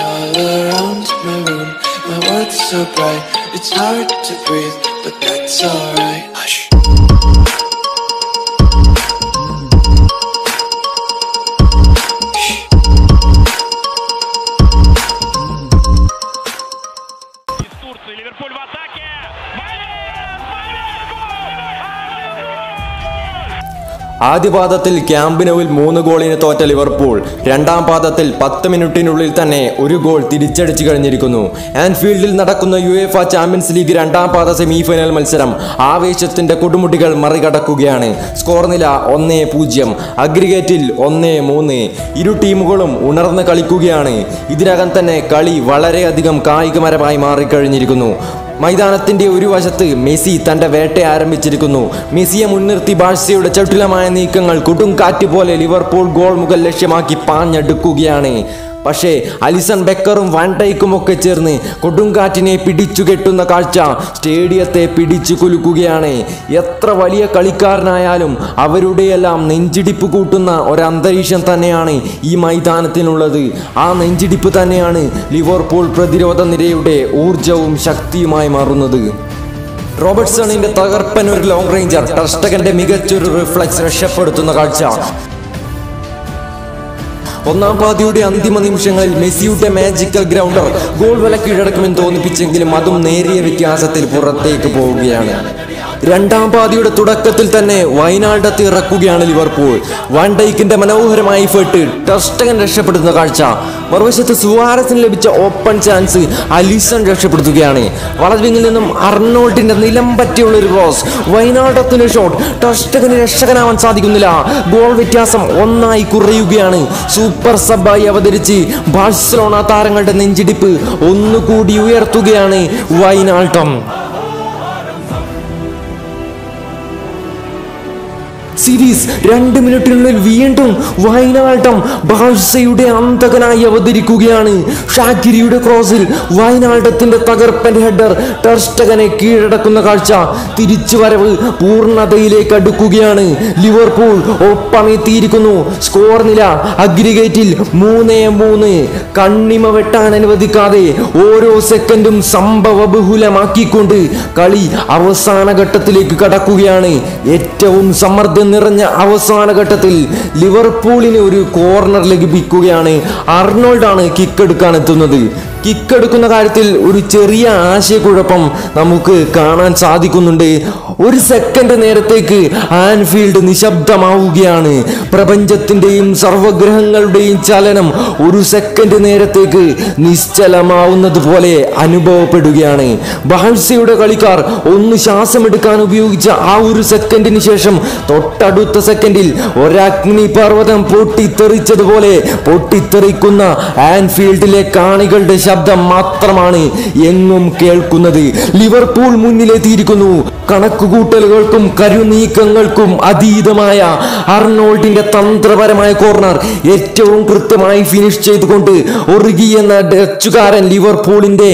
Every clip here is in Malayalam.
all around my room. My world's so bright, it's hard to breathe, but that's alright. Hush. Из Турции Ливерпуль в атаке. Болеет! Болеет! ആദ്യ പാദത്തിൽ ക്യാമ്പിനോവിൽ മൂന്ന് ഗോളിന് തോറ്റ ലിവർപൂൾ രണ്ടാം പാദത്തിൽ പത്ത് മിനിറ്റിനുള്ളിൽ തന്നെ ഒരു ഗോൾ തിരിച്ചടിച്ചു കഴിഞ്ഞിരിക്കുന്നു ആൻഫീൽഡിൽ നടക്കുന്ന യു എഫ ചാമ്പ്യൻസ് ലീഗ് രണ്ടാം പാദ സെമി ഫൈനൽ മത്സരം ആവേശത്തിന്റെ കൊടുമുടികൾ മറികടക്കുകയാണ് സ്കോർ നില ഒന്നേ പൂജ്യം അഗ്രിഗേറ്റിൽ ഒന്നേ മൂന്ന് ഇരു ടീമുകളും ഉണർന്ന് കളിക്കുകയാണ് ഇതിനകം തന്നെ കളി വളരെയധികം കായികപരമായി മാറിക്കഴിഞ്ഞിരിക്കുന്നു മൈതാനത്തിന്റെ ഒരു വശത്ത് മെസ്സി തന്റെ വേട്ട ആരംഭിച്ചിരിക്കുന്നു മെസ്സിയെ മുൻനിർത്തി ബാഴ്സയുടെ ചടുലമായ നീക്കങ്ങൾ കൊടുങ്കാറ്റ് പോലെ ലിവർപൂൾ ഗോൾ മുകൾ ലക്ഷ്യമാക്കി പാഞ്ഞെടുക്കുകയാണ് പക്ഷേ അലിസൺ ബെക്കറും വാൻഡൈക്കും ഒക്കെ ചേർന്ന് കൊടുങ്കാറ്റിനെ പിടിച്ചു കെട്ടുന്ന കാഴ്ച സ്റ്റേഡിയത്തെ പിടിച്ചു കുലുക്കുകയാണ് എത്ര വലിയ കളിക്കാരനായാലും അവരുടെയെല്ലാം നെഞ്ചിടിപ്പ് കൂട്ടുന്ന ഒരന്തരീക്ഷം തന്നെയാണ് ഈ മൈതാനത്തിനുള്ളത് ആ നെഞ്ചിടിപ്പ് തന്നെയാണ് ലിവർപൂൾ പ്രതിരോധ നിരയുടെ ഊർജവും ശക്തിയുമായി മാറുന്നത് റോബർട്ട്സണിന്റെ തകർപ്പൻ ഒരു ലോങ് റേഞ്ചർ ടർസ്റ്റകന്റെ മികച്ചൊരു റിഫ്ലക്സ് രക്ഷപ്പെടുത്തുന്ന കാഴ്ച ഒന്നാം പാതിയുടെ അന്തിമ നിമിഷങ്ങളിൽ മെസ്സിയുടെ മാജിക്കൽ ഗ്രൗണ്ടർ ഗോൾ വില കീഴടക്കുമെന്ന് തോന്നിപ്പിച്ചെങ്കിലും അതും നേരിയ വ്യത്യാസത്തിൽ പുറത്തേക്ക് പോവുകയാണ് രണ്ടാം പാതിയുടെ തുടക്കത്തിൽ തന്നെ വയനാടത്ത് ഇറക്കുകയാണ് ലിവർപൂൾ വാൻഡൈക്കിന്റെ മനോഹരമായ ഫെട്ട് ടസ്റ്റകൻ രക്ഷപ്പെടുന്ന കാഴ്ച മറുവശത്ത് സുവാരസിന് ലഭിച്ച ഓപ്പൺ ചാൻസ് അലിസൺ രക്ഷപ്പെടുത്തുകയാണ് വളവിങ്ങിൽ നിന്നും അർണോൾഡിന്റെ നിലം പറ്റിയുള്ള ഒരു ക്രോസ് വയനാടത്തിന്റെ ഷോട്ട് ടസ്റ്റകന് രക്ഷകനാവാൻ സാധിക്കുന്നില്ല ഗോൾ വ്യത്യാസം ഒന്നായി കുറയുകയാണ് സൂപ്പർ സബായി അവതരിച്ച് ബാഴ്സലോണ താരങ്ങളുടെ നെഞ്ചിടിപ്പ് ഒന്നുകൂടി ഉയർത്തുകയാണ് വൈനാൾട്ടം സീരീസ് രണ്ട് മിനിറ്റിനുള്ളിൽ വീണ്ടും വയനാട്ടം ബാഴ്സയുടെ അന്തകനായി അവതരിക്കുകയാണ് ഷാക്കിരിയുടെ ക്രോസിൽ വയനാട്ടത്തിന്റെ തകർപ്പൻ ഹെഡർ ടർസ്റ്റകനെ കീഴടക്കുന്ന കാഴ്ച തിരിച്ചുവരവ് പൂർണ്ണതയിലേക്ക് അടുക്കുകയാണ് ലിവർപൂൾ ഒപ്പമെത്തിയിരിക്കുന്നു സ്കോർ നില അഗ്രിഗേറ്റിൽ മൂന്ന് മൂന്ന് കണ്ണിമ വെട്ടാൻ അനുവദിക്കാതെ ഓരോ സെക്കൻഡും സംഭവ ബഹുലമാക്കിക്കൊണ്ട് കളി അവസാന ഘട്ടത്തിലേക്ക് കടക്കുകയാണ് ഏറ്റവും സമ്മർദ്ദം നിറഞ്ഞ അവസാന ഘട്ടത്തിൽ ലിവർപൂളിന് ഒരു കോർണർ ലഭിക്കുകയാണ് അർണോൾഡാണ് കിക്ക് എടുക്കാൻ എത്തുന്നത് കിക്ക് എടുക്കുന്ന കാര്യത്തിൽ ഒരു ചെറിയ ആശയക്കുഴപ്പം നമുക്ക് കാണാൻ സാധിക്കുന്നുണ്ട് ഒരു സെക്കൻഡ് നേരത്തേക്ക് ആൻഫീൽഡ് നിശബ്ദമാവുകയാണ് പ്രപഞ്ചത്തിന്റെയും സർവഗ്രഹങ്ങളുടെയും ചലനം ഒരു സെക്കൻഡ് നേരത്തേക്ക് നിശ്ചലമാവുന്നത് പോലെ അനുഭവപ്പെടുകയാണ് ബാഴ്സയുടെ കളിക്കാർ ഒന്ന് ശ്വാസമെടുക്കാൻ ഉപയോഗിച്ച ആ ഒരു സെക്കൻഡിന് ശേഷം തൊട്ടടുത്ത സെക്കൻഡിൽ ഒരഗ്നി പർവ്വതം പൊട്ടിത്തെറിച്ചതുപോലെ പൊട്ടിത്തെറിക്കുന്ന ആൻഫീൽഡിലെ കാണികളുടെ ശബ്ദം മാത്രമാണ് എങ്ങും കേൾക്കുന്നത് ലിവർപൂൾ മുന്നിലെത്തിയിരിക്കുന്നു കണക്കുകൂട്ടലുകൾക്കും കരുനീക്കങ്ങൾക്കും അതീതമായ അർണോൾഡിന്റെ തന്ത്രപരമായ കോർണർ ഏറ്റവും കൃത്യമായി ഫിനിഷ് ചെയ്തുകൊണ്ട് ഒറുകി എന്ന ഡച്ചുകാരൻ ലിവർപൂളിന്റെ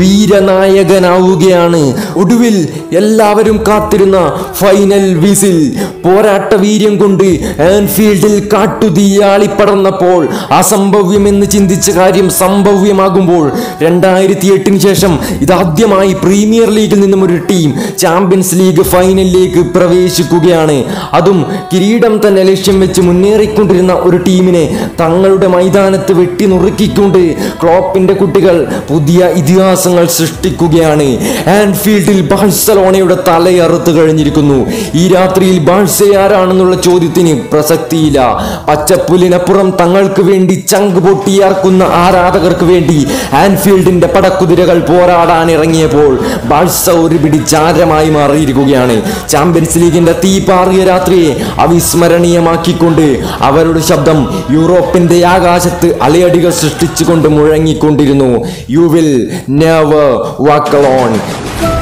വീരനായകനാവുകയാണ് ഒടുവിൽ എല്ലാവരും കാത്തിരുന്ന ഫൈനൽ വിസിൽ പോരാട്ട വീര്യം കൊണ്ട് ആൻഫീൽഡിൽ കാട്ടുതീയാളിപ്പടർന്നപ്പോൾ അസംഭവ്യമെന്ന് ചിന്തിച്ച കാര്യം സംഭവ്യമാകുമ്പോൾ രണ്ടായിരത്തി എട്ടിന് ശേഷം ഇതാദ്യമായി പ്രീമിയർ ലീഗിൽ നിന്നും ഒരു ടീം ചാമ്പ്യൻസ് ലീഗ് ഫൈനലിലേക്ക് പ്രവേശിക്കുകയാണ് അതും കിരീടം തന്നെ ലക്ഷ്യം വെച്ച് മുന്നേറിക്കൊണ്ടിരുന്ന ഒരു ടീമിനെ തങ്ങളുടെ മൈതാനത്ത് വെട്ടി നുറുക്കിക്കൊണ്ട് ക്ലോപ്പിന്റെ കുട്ടികൾ പുതിയ ഇതിഹാസങ്ങൾ സൃഷ്ടിക്കുകയാണ് ആൻഫീൽഡിൽ ബാഴ്സലോണയുടെ തലയറുത്ത് കഴിഞ്ഞിരിക്കുന്നു ഈ രാത്രിയിൽ ബാഴ്സ ആരാണെന്നുള്ള ചോദ്യത്തിന് പ്രസക്തിയില്ല പച്ചപ്പുലിനപ്പുറം തങ്ങൾക്ക് വേണ്ടി ചങ്ക് പൊട്ടിയാർക്കുന്ന ആരാധകർക്ക് വേണ്ടി ആൻഫീൽഡിന്റെ പടക്കുതിരകൾ പോരാടാൻ ഇറങ്ങിയപ്പോൾ ബാഴ്സ ഒരു പിടി ചാരമായി മാറിയിരിക്കുകയാണ് ചാമ്പ്യൻസ് ലീഗിന്റെ തീപാറിയ രാത്രിയെ അവിസ്മരണീയമാക്കിക്കൊണ്ട് അവരുടെ ശബ്ദം യൂറോപ്പിന്റെ ആകാശത്ത് അലയടികൾ സൃഷ്ടിച്ചുകൊണ്ട് മുഴങ്ങിക്കൊണ്ടിരുന്നു you will never walk alone